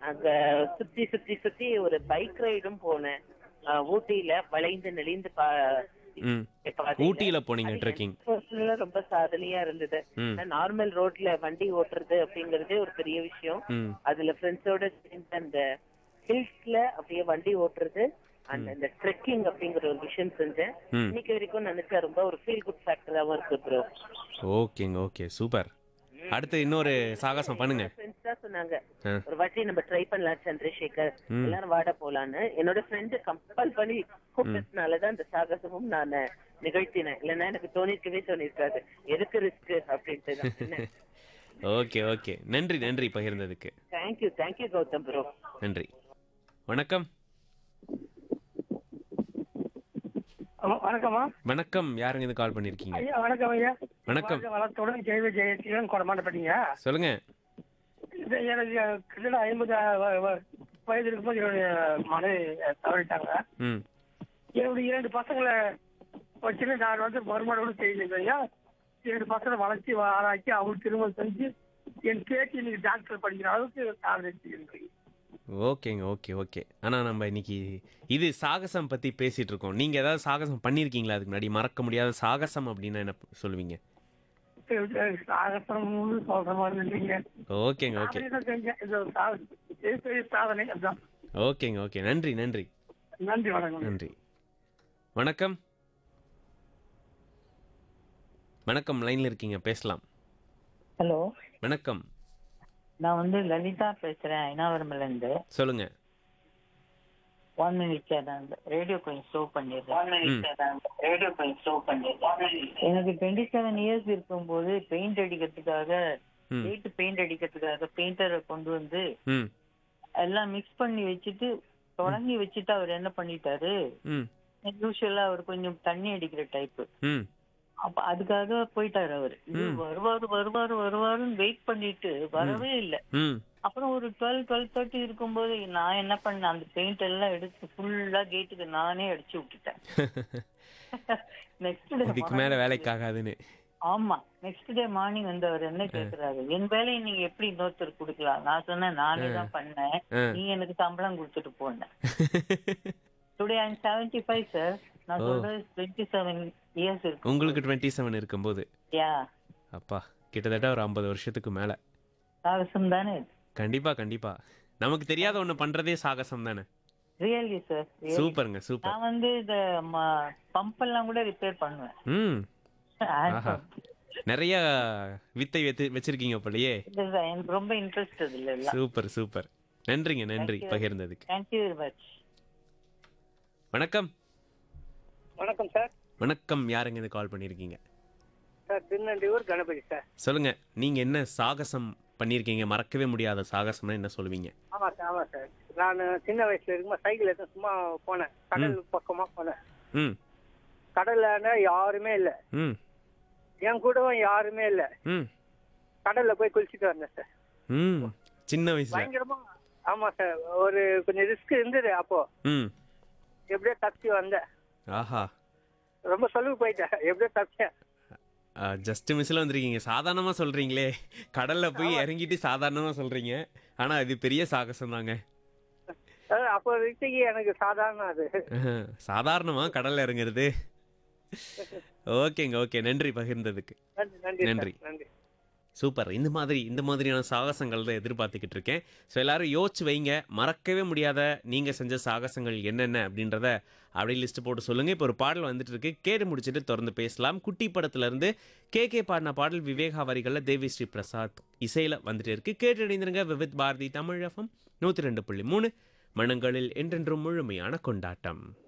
அங்க சுத்தி சுத்தி சுத்தி ஒரு பைக் ரைடும் போனேன் அஹ், ஊட்டியில வளைந்து நெளிந்து பா ம் பாதையில. ஊட்டியில போனீங்க அது ட்ரெக்கிங் எனக்கு personal ஆ ரொம்ப சாதனையா இருந்தது ம் நார்மல் ரோட்ல வண்டி ஓட்டுறது அப்படிங்கறதே ஒரு பெரிய விஷயம் ம் அதுல ஃப்ரெண்ட்ஸோட சேர்ந்து அந்த ஹில்ஸ்ல அப்படியே வண்டி ஓட்டுறது அந்த இந்த ட்ரெக்கிங் அப்படிங்கிற ஒரு விஷயம் செஞ்சேன் ம் இன்னைக்கு வரைக்கும் நினைச்சா ரொம்ப ஒரு ஃபீல் குட் ஃபேக்டராவும் இருக்கு ப்ரோ ஓகேங்க ஓகே சூப்பர் அடுத்து இன்னொரு சாகசம் பண்ணுங்க ஃப்ரெண்ட்ஸ் தான் சொன்னாங்க ஆ. ஒரு வாட்டி நம்ம ட்ரை பண்ணலாம் சந்திரசேகர் ம். எல்லாரும் வாட போலான்னு என்னோட ஃப்ரெண்டு கம்பல் பண்ணி கூப்பிட்டதுனாலதான் இந்த சாகசமும் நான் நிகழ்த்தினேன் இல்லைன்னா எனக்கு தோணிருக்கவே தோணிருக்காது எதுக்கு ரிஸ்க் அப்படின்ட்டு ஓகே ஓகே நன்றி நன்றி பகிர்ந்ததுக்கு தேங்க்யூ தேங்க்யூ கௌதம் ப்ரோ நன்றி வணக்கம் ஆமா, வணக்கம்மா வணக்கம் யாருங்க இது கால் பண்ணிருக்கீங்க ஐயா வணக்கம் ஐயா வணக்கம். வாழ்க வளத்துடன் கேள்வி ஜெயசீலன் கொடமாட்டப்பட்டீங்க சொல்லுங்க இது எனக்கு கிட்டத்தட்ட ஐம்பது வ- வ- வயது இருக்கும்போது என்னுடைய மனைவி தவறிட்டாங்க ம் என்னுடைய இரண்டு பசங்களை வச்சுட்டு நான் வந்து மறுமணம் செய்யலைங்க ஐயா இரண்டு பசங்களை வளர்ச்சி ஆராய்ச்சி அவங்களுக்கு திருமணம் செஞ்சு என் பேட்டி இன்னைக்கு டாக்டர் படிக்கிற அளவுக்கு சாதனை செய்யிருக்கேன் ஓகேங்க ஓகே ஓகே ஆனா நம்ம இன்னைக்கு இது சாகசம் பத்தி பேசிட்டு இருக்கோம் நீங்க ஏதாவது சாகசம் பண்ணிருக்கீங்களா அதுக்கு முன்னாடி மறக்க முடியாத சாகசம் அப்படின்னா என்ன சொல்லுவீங்க சாகசம் சொல்ற மாதிரி இல்லைங்க ஓகேங்க ஓகே சாதனை தான் செஞ்சேன் இது ஒரு சாதனை. இது பெரிய சாதனை அதுதான் ஓகேங்க ஓகே நன்றி நன்றி நன்றி வணக்கம் நன்றி வணக்கம் வணக்கம் லைன்ல இருக்கீங்க பேசலாம் ஹலோ வணக்கம் நான் வந்து லலிதா பேசுறேன் ஐநாவரம்ல இருந்து சொல்லுங்க ஒன் மினிட் சேர் ரேடியோ கொஞ்சம் ஸ்லோ பண்ணிடுறேன் ரேடியோ கொஞ்சம் ஸ்லோ பண்ணிடுறேன் எனக்கு டுவெண்ட்டி செவன் இயர்ஸ் இருக்கும்போது பெயிண்ட் அடிக்கிறதுக்காக ம் வீட்டு பெயிண்ட் அடிக்கிறதுக்காக பெயிண்டரை கொண்டு வந்து ம் எல்லாம் மிக்ஸ் பண்ணி வச்சுட்டு தொடங்கி வச்சுட்டு அவர் என்ன பண்ணிட்டாரு ம் யூஸ்வலா அவர் கொஞ்சம் தண்ணி அடிக்கிற டைப் ம் அப்ப அதுக்காக போயிட்டாரு அவரு இது ம். வருவாரு வருவாரு வருவாருன்னு வெயிட் பண்ணிட்டு வரவே இல்லை ம் அப்புறம் ஒரு டுவெல் டுவெல் தேர்ட்டி இருக்கும்போது நான் என்ன பண்ணேன் அந்த பெயிண்ட் எல்லாம் எடுத்து ஃபுல்லா கேட்டுக்கு நானே அடிச்சு விட்டுட்டேன் நெக்ஸ்ட் டே இதுக்கு மேல வேலைக்கு ஆகாதுன்னு ஆமா நெக்ஸ்ட் டே மார்னிங் வந்து அவர் என்ன கேக்குறாரு என் வேலையை நீங்க எப்படி இன்னொருத்தர் கொடுக்கலாம் நான் சொன்னேன் நானே தான் பண்ணேன் ஆ. நீ எனக்கு சம்பளம் கொடுத்துட்டு போனேன் today I'm seventy five sir நான் சொல்றது டுவெண்ட்டி செவன் இயர்ஸ் இருக்கு உங்களுக்கு டுவெண்ட்டி செவன் இருக்கும்போது யா அப்பா கிட்டத்தட்ட ஒரு ஐம்பது வருஷத்துக்கு மேல சாகசம் தானே கண்டிப்பா கண்டிப்பா நமக்கு தெரியாத ஒண்ணு பண்றதே சாகசம் தானே ரியலி சார் சூப்பருங்க சூப்பர் நான் வந்து இந்த பம்ப் எல்லாம் கூட ரிப்பேர் பண்ணுவேன் ம் ஆஹா நிறைய வித்தை வெத்து வச்சிருக்கீங்க போலயே இல்ல, எனக்கு ரொம்ப இன்ட்ரெஸ்ட் இதுல எல்லாம் சூப்பர் சூப்பர் நன்றிங்க நன்றி பகிர்ந்ததுக்கு தேங்க்யூ வெரி மச் வணக்கம் வணக்கம் சார் வணக்கம் யாருங்க இது கால் பண்ணிருக்கீங்க சார் திருநெல்வேலூர் கணபதி சார் சொல்லுங்க நீங்க என்ன சாகசம் பண்ணிருக்கீங்க மறக்கவே முடியாத சாகசம்னா என்ன சொல்லுவீங்க ஆமா சார் ஆமா சார் நான் சின்ன வயசுல இருக்கும்போது சைக்கிள் எடுத்து சும்மா போனேன் கடல் பக்கமா போனேன் ம் கடல்ல யாருமே இல்ல ம் என் கூடவும் யாருமே இல்ல ம் கடல்ல போய் குளிச்சுட்டு வந்தேன் சார் ம் சின்ன வயசுல பயங்கரமா ஆமா சார் ஒரு கொஞ்சம் ரிஸ்க் இருந்தது அப்போ ம் எப்படியோ தப்பிச்சு வந்தேன் ஆஹா ரொம்ப சொல்லுக்கு போயிட்டேன் எப்படியோ தப்பிச்சேன் ஜஸ்ட் மிஸ்ல வந்திருக்கீங்க சாதாரணமா சொல்றீங்களே கடல்ல போய் இறங்கிட்டு சாதாரணமா சொல்றீங்க ஆனா இது பெரிய சாகசம் தாங்க அஹ் அப்போ வரைக்கும் எனக்கு சாதாரண அது சாதாரணமா கடல்ல இறங்குறது ஓகேங்க ஓகே நன்றி பகிர்ந்ததுக்கு நன்றி நன்றி நன்றி. சார், நன்றி சூப்பர் இந்த மாதிரி இந்த மாதிரியான சாகசங்கள் தான் எதிர்பார்த்துக்கிட்டு இருக்கேன் ஸோ எல்லாரும் யோசிச்சு வைங்க மறக்கவே முடியாத நீங்கள் செஞ்ச சாகசங்கள் என்னென்ன அப்படின்றத அப்படியே லிஸ்ட் போட்டு சொல்லுங்கள் இப்போ ஒரு பாடல் வந்துட்டு இருக்கு கேட்டு முடிச்சுட்டு தொடர்ந்து பேசலாம் குட்டி படத்துல இருந்து கே கே பாடின பாடல் விவேகா வரிகளில் தேவி ஸ்ரீ பிரசாத் இசையில் வந்துட்டு இருக்கு கேட்டு இணைந்திருங்க விவித் பாரதி தமிழ் எஃப்எம் நூற்றி ரெண்டு புள்ளி மூணு மனங்களில் என்றென்றும் முழுமையான கொண்டாட்டம்